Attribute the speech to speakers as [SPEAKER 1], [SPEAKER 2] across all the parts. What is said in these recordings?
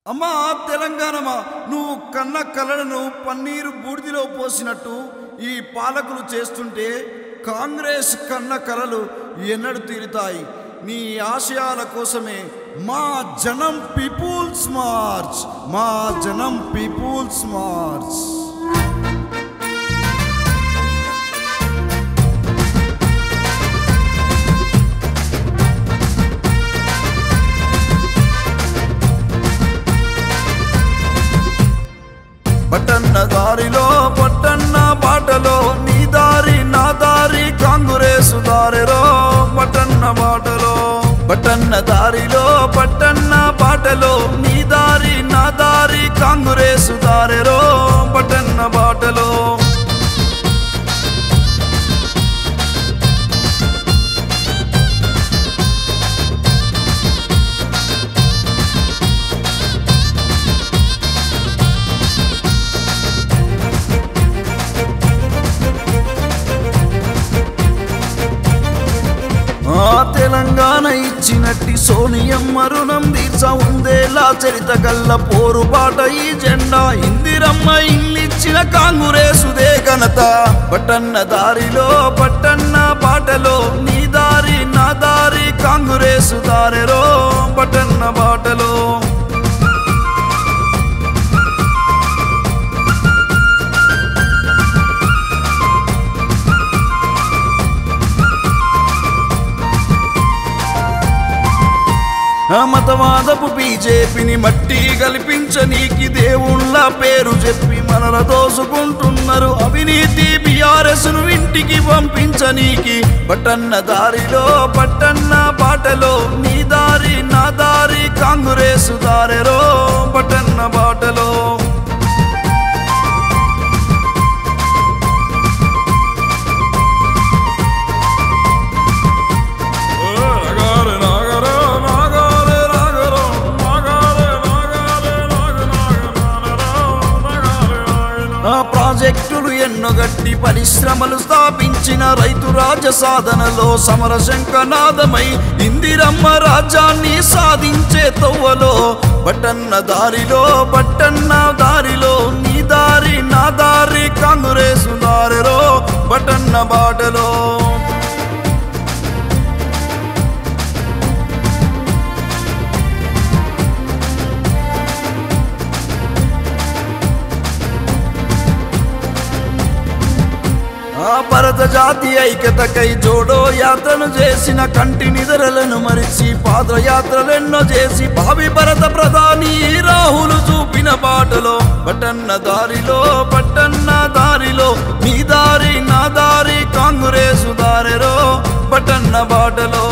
[SPEAKER 1] అమ్మా తెలంగాణమా నువ్వు కన్న కలలను పన్నీరు బూడిదిలో పోసినట్టు ఈ పాలకులు చేస్తుంటే కాంగ్రెస్ కన్న కలలు ఎన్నడు తీరుతాయి నీ ఆశయాల కోసమే మా జనం పీపుల్స్ మార్చ్ మా జనం పీపుల్స్ మార్చ్ పట్టన్న దారిలో పట్టన్న బాటలో నీ దారి నా దారి కాంగ్రెస్ దారిలో పట్టన్న బాటలో పట్టన్న దారిలో పట్టన్న బాటలో నీ దారి నా దారి కాంగ్రెస్ దారిలో పట్టన్న బాటలో ఆ తెలంగాణ ఇచ్చినట్టి సోనియమ్మ రుణం తీర్చ ఉందేలా చరిత గల్ల పోరుబాట ఈ జెండా ఇందిరమ్మ ఇల్లిచ్చిన కాంగురేసుదే ఘనత పట్టన్న దారిలో పట్టన్న బాటలో నీ దారి నా దారి కాంగురేసు దారిలో పట్టన్న బాటలో ఆ మతవాదపు బీజేపీని మట్టి కల్పించనీకి దేవుళ్ళ పేరు చెప్పి మనల దోసుకుంటున్నారు అవినీతి బీఆర్ఎస్ ను ఇంటికి పంపించనీకి పట్టన్న దారిలో పట్టన్న బాటలో నీ దారి నా దారి కాంగ్రెస్ దారిలో పట్టన్న బాటలో ఆ ప్రాజెక్టులు ఎన్నో గట్టి పరిశ్రమలు స్థాపించిన రైతు రాజ సాధనలో సమర శంఖనాదమై ఇందిరమ్మ రాజ్యాన్ని సాధించే తవ్వలో పట్టన్న దారిలో పట్టన్న దారిలో నీ దారి నా దారి కాంగ్రెస్ దారిలో పట్టన్న బాటలో ఆ భరత జాతి ఐక్యతకై జోడో యాత్రను చేసిన కంటి నిద్రలను మరిచి పాదయాత్రలెన్నో చేసి భావి భరత ప్రధాని రాహులు చూపిన బాటలో పట్టన్న దారిలో పట్టన్న దారిలో నీ దారి నా దారి కాంగ్రెసు దారిలో పట్టన్న బాటలో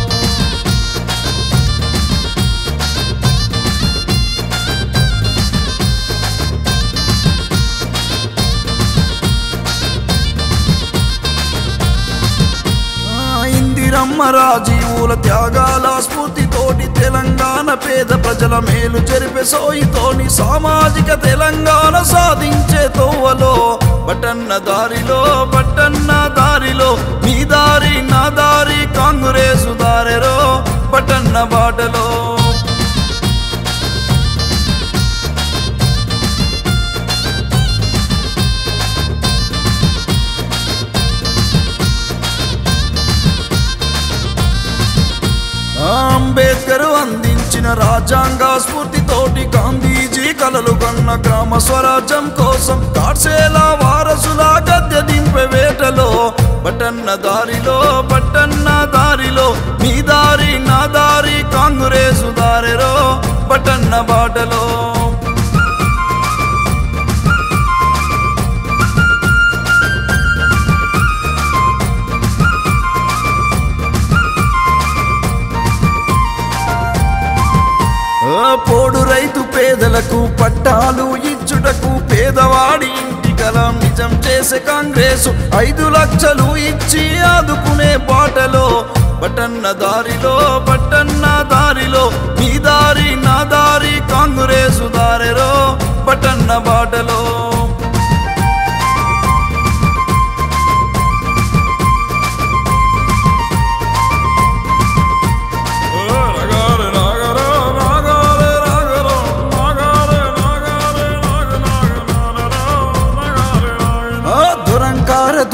[SPEAKER 1] ఆ ఇందిరమ్మ రాజీవుల త్యాగాల స్ఫూర్తితోటి తెలంగాణ పేద ప్రజల మేలు జరిపే సోయితోని సామాజిక తెలంగాణ సాధించే తోవలో పట్టన్న దారిలో పట్టన్న దారిలో నీ దారి నా దారి కాంగ్రెసు దారిలో పట్టన్న బాటలో ఆ అంబేద్కర్ అందించిన రాజ్యాంగ స్ఫూర్తితోటి గాంధీజీ కలలు కన్న గ్రామ స్వరాజ్యం కోసం కాడ్సేల వారసుల గద్దె దింపే వేటలో పట్టన్న దారిలో పట్టన్న దారిలో నీ దారి నా దారి కాంగ్రెసు దారిలో పట్టన్న బాటలో ఆ పోడు రైతు పేదలకు పట్టాలు ఇచ్చుటకు పేదవాడి ఇంటి కలం నిజం చేసే కాంగ్రెస్ ఐదు లక్షలు ఇచ్చి ఆదుకునే బాటలో పట్టన్న దారిలో పట్టన్న దారిలో నీ దారి నా దారి కాంగ్రెసు దారిలో పట్టన్న బాటలో
[SPEAKER 2] రాగారే రాగారో రాగారే రాగారో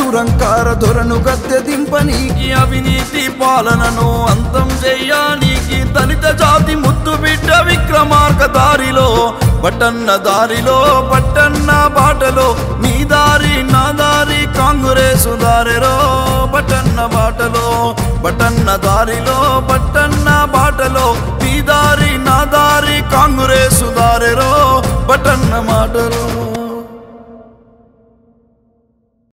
[SPEAKER 1] దురంకార దొరను గద్దె దింపనీకి అవినీతి పాలనను అంతం చెయ్యానికి దళిత జాతి ముద్దు బిడ్డ విక్రమార్క దారిలో బటన్న దారిలో బట్టన్న బాటలో నీ దారి నా దారి కాంగ్రెసు దారిలో బటన్న బాటలో బటన్న దారిలో బట్టన్న బాటలో నీ దారి నా దారి కాంగ్రెసు దారిలో బటన్న మాటలో